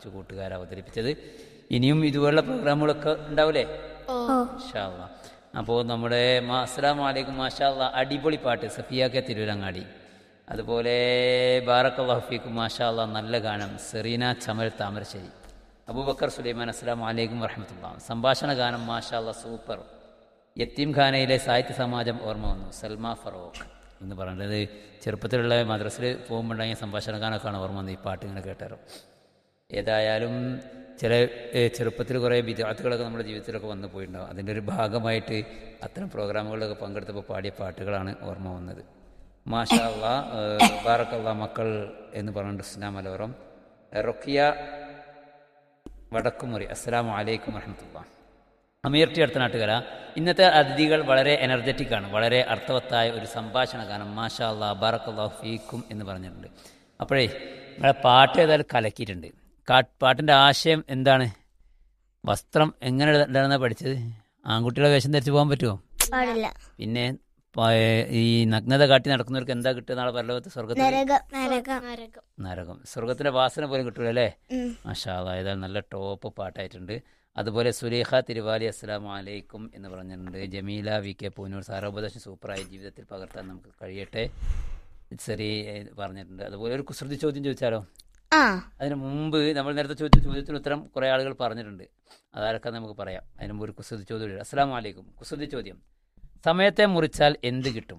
കൊച്ചു കൂട്ടുകാർ അവതരിപ്പിച്ചത് ഇനിയും ഇതുപോലുള്ള പ്രോഗ്രാമുകളൊക്കെ ഉണ്ടാവില്ലേ ഇൻഷാല്ല അപ്പോൾ നമ്മുടെ മാ അസ്സലാമു അലൈക്കും മാഷാല്ല അടിപൊളി പാട്ട് സഫിയാക്കെ തിരുവരങ്ങാടി അതുപോലെ ബാറക്കല്ലാഹു ഫീക്കും മാഷാല്ല നല്ല ഗാനം സെറീന ചമൽ താമരശ്ശേരി അബൂബക്കർ സുലൈമാൻ അസ്സലാമു അലൈക്കും വറഹമത്തുള്ള സംഭാഷണ ഗാനം മാഷാല്ല സൂപ്പർ യത്തീം ഖാനയിലെ സാഹിത്യ സമാജം ഓർമ്മ വന്നു സൽമ ഫറോക്ക് എന്ന് പറയുന്നത് ചെറുപ്പത്തിലുള്ള മദ്രസിൽ പോകുമ്പോഴുണ്ടെങ്കിൽ സംഭാഷണ ഗാനമൊക്കെയാണ് ഓർമ്മ വന്നത് ഈ പാട്ട് ഇങ്ങനെ കേട്ടാരോ ഏതായാലും ചില ഏഹ്, ചെറുപ്പത്തിൽ കുറേ വിദ്യാർത്ഥികളൊക്കെ നമ്മുടെ ജീവിതത്തിലൊക്കെ വന്നു പോയിട്ടുണ്ടാവും അതിൻ്റെ ഒരു ഭാഗമായിട്ട് അത്തരം പ്രോഗ്രാമുകളിലൊക്കെ പങ്കെടുത്തപ്പോൾ പാടിയ പാട്ടുകളാണ് ഓർമ്മ വന്നത് മാഷാ അള്ളാ ബാറക്കല്ല മക്കൾ എന്ന് പറഞ്ഞിട്ട് സ്നാ മലവറം റൊക്കിയ വടക്കുമുറി അസ്സലാമു അലൈക്കും വറഹമത്തുള്ള അമീർ ടി അടുത്ത നാട്ടുകര ഇന്നത്തെ അതിഥികൾ വളരെ എനർജറ്റിക് ആണ് വളരെ അർത്ഥവത്തായ ഒരു സംഭാഷണ ഗാനം മാഷാ അള്ളാ ബാറക്കല്ലാഹു ഫീക്കും എന്ന് പറഞ്ഞിട്ടുണ്ട് അപ്പോഴേ നമ്മളെ പാട്ട് ഏതായാലും കലക്കിയിട്ടുണ്ട് കാ- പാട്ടിൻ്റെ ആശയം എന്താണ് വസ്ത്രം എങ്ങനെ ഇടാണെന്നാണ് പഠിച്ചത് ആൺകുട്ടികളെ വേഷം ധരിച്ച് പോകാൻ പറ്റുമോ പാടില്ല പിന്നെ പ- ഈ നഗ്നത കാട്ടി നടക്കുന്നവർക്ക് എന്താ കിട്ടുക നാളെ പരലോകത്ത് സ്വർഗത്തിൽ നരകം നരകം നരകം നരകം സ്വർഗത്തിന്റെ വാസന പോലും കിട്ടൂല അല്ലേ ഉം. മാഷാ അതായത് നല്ല ടോപ്പ് പാട്ടായിട്ടുണ്ട് അതുപോലെ സുലേഖ തിരുവാലി അസ്സലാമു അലൈക്കും എന്ന് പറഞ്ഞിട്ടുണ്ട് ജമീല വി കെ പൂനൂർ സാരോപദേശം സൂപ്പറായി ജീവിതത്തിൽ പകർത്താൻ നമുക്ക് കഴിയട്ടെ ചെറിയ പറഞ്ഞിട്ടുണ്ട് അതുപോലെ ഒരു കുസൃതി ചോദ്യം ചോദിച്ചാലോ ആ അതിന് മുമ്പ് നമ്മൾ നേരത്തെ ചോദിച്ച ചോദ്യത്തിന് ഉത്തരം കുറേ ആളുകൾ പറഞ്ഞിട്ടുണ്ട് അതാരൊക്കെ നമുക്ക് പറയാം അതിന് മുമ്പ് ഒരു കുസൃതി ചോദ്യം ഉണ്ട്. അസ്സലാമു അലൈക്കും കുസൃതി ചോദ്യം സമയത്തെ മുറിച്ചാൽ എന്ത് കിട്ടും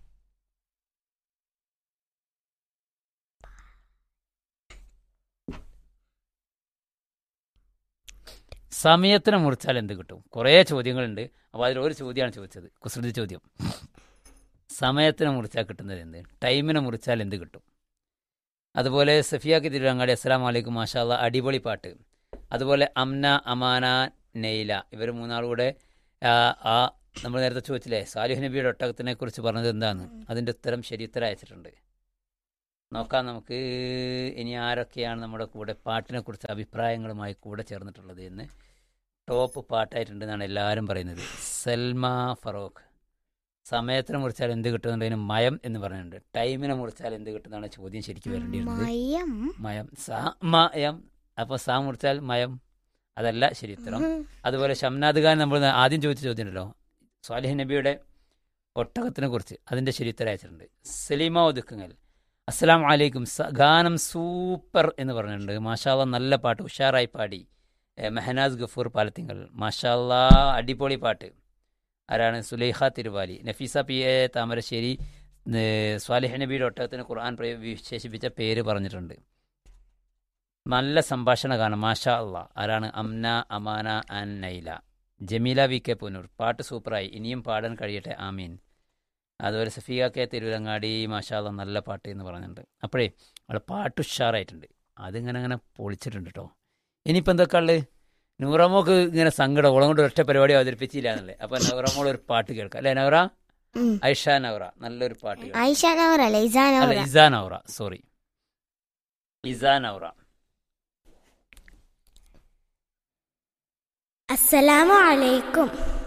സമയത്തിനെ മുറിച്ചാൽ എന്ത് കിട്ടും കുറേ ചോദ്യങ്ങളുണ്ട് അപ്പോൾ അതിൽ ഒരു ചോദ്യമാണ് ചോദിച്ചത് കുസൃതി ചോദ്യം സമയത്തിനെ മുറിച്ചാൽ കിട്ടുന്നത് എന്ത് ടൈമിനെ മുറിച്ചാൽ എന്ത് കിട്ടും അതുപോലെ സഫിയാക്കി തിരുവങ്ങാടി അസ്സലാം വലൈക്കും മാഷാല്ല അടിപൊളി പാട്ട് അതുപോലെ അംന അമാന നെയ്ല ഇവർ മൂന്നാളുകൂടെ ആ, ആ നമ്മൾ നേരത്തെ ചോദിച്ചില്ലേ സാലിഹ് നബിയുടെ ഒട്ടകത്തിനെ കുറിച്ച് പറഞ്ഞത് എന്താണ് അതിൻ്റെ ഉത്തരം ശരി ഉത്തരം അയച്ചിട്ടുണ്ട് നോക്കാം നമുക്ക് ഇനി ആരൊക്കെയാണ് നമ്മുടെ കൂടെ പാട്ടിനെ കുറിച്ച് അഭിപ്രായങ്ങളുമായി കൂടെ ചേർന്നിട്ടുള്ളത് എന്ന് ടോപ്പ് പാട്ടായിട്ടുണ്ട് എന്നാണ് എല്ലാവരും പറയുന്നത് സൽമ ഫറോക്ക് സമയത്തിനെ മുറിച്ചാൽ എന്ത് കിട്ടുന്നുണ്ടതിന് മയം എന്ന് പറഞ്ഞിട്ടുണ്ട് ടൈമിനെ മുറിച്ചാൽ എന്ത് കിട്ടുന്നതാണ് ചോദ്യം ശരിക്കും വരേണ്ടിയിരുന്നത് മയം മയം സാ മയം അപ്പോൾ സാ മുറിച്ചാൽ മയം അതല്ല ശരി ഉത്തരം അതുപോലെ ഷംനാദ് ഖാൻ നമ്മൾ ആദ്യം ചോദിച്ച ചോദ്യം ഉണ്ടല്ലോ സ്വാലിഹ് നബിയുടെ ഒട്ടകത്തിനെ കുറിച്ച് അതിൻ്റെ ശരി ഉത്തരം അയച്ചിട്ടുണ്ട് സലീമ ഒതുക്കുങ്ങൽ അസ്സലാം വലൈക്കും സ- ഗാനം സൂപ്പർ എന്ന് പറഞ്ഞിട്ടുണ്ട് മാഷാല്ല നല്ല പാട്ട് ഉഷാറായി പാടി എ, മെഹനാസ് ഗഫൂർ പാലത്തിങ്കൽ മാഷാല്ല അടിപൊളി പാട്ട് ആരാണ് സുലൈഖ തിരുവാലി നഫീസ പി എ താമരശ്ശേരി ഏ, സ്വാലിഹ് നബിയുടെ ഒട്ടകത്തിന് ഖുർആൻ പ്രയോ- വിശേഷിപ്പിച്ച പേര് പറഞ്ഞിട്ടുണ്ട് നല്ല സംഭാഷണ ഗാനം മാഷാ അള്ളാ ആരാണ് Amna Amana and Naila Jameela V K Punoor പാട്ട് സൂപ്പറായി ഇനിയും പാടാൻ കഴിയട്ടെ ആമീൻ അതുപോലെ സഫിയ കെ തിരുവരങ്ങാടി മാഷാ അള്ളാ നല്ല പാട്ട് എന്ന് പറഞ്ഞിട്ടുണ്ട് അപ്പോഴേ അവിടെ പാട്ട് ഉഷാറായിട്ടുണ്ട് അതിങ്ങനെ അങ്ങനെ പൊളിച്ചിട്ടുണ്ട് കേട്ടോ ഇനിയിപ്പോൾ എന്തൊക്കെ ഉള്ളത് നൂറമോക്ക് ഇങ്ങനെ സങ്കടം ഓളം കൊണ്ട് ഒറ്റ പരിപാടി അവതരിപ്പിച്ചില്ല എന്നല്ലേ അപ്പം നവറമോൾ ഒരു പാട്ട് കേൾക്കാം അല്ലേ നവറ ഉം. ഐഷ നവറ നല്ലൊരു പാട്ട് കേൾക്കാം ആയിഷ നവറ അല്ല ഇസാ അല്ല നവറ ഇസാ നൗറ സോറി ഇസാ നൗറ അസ്സലാമു അലൈക്കും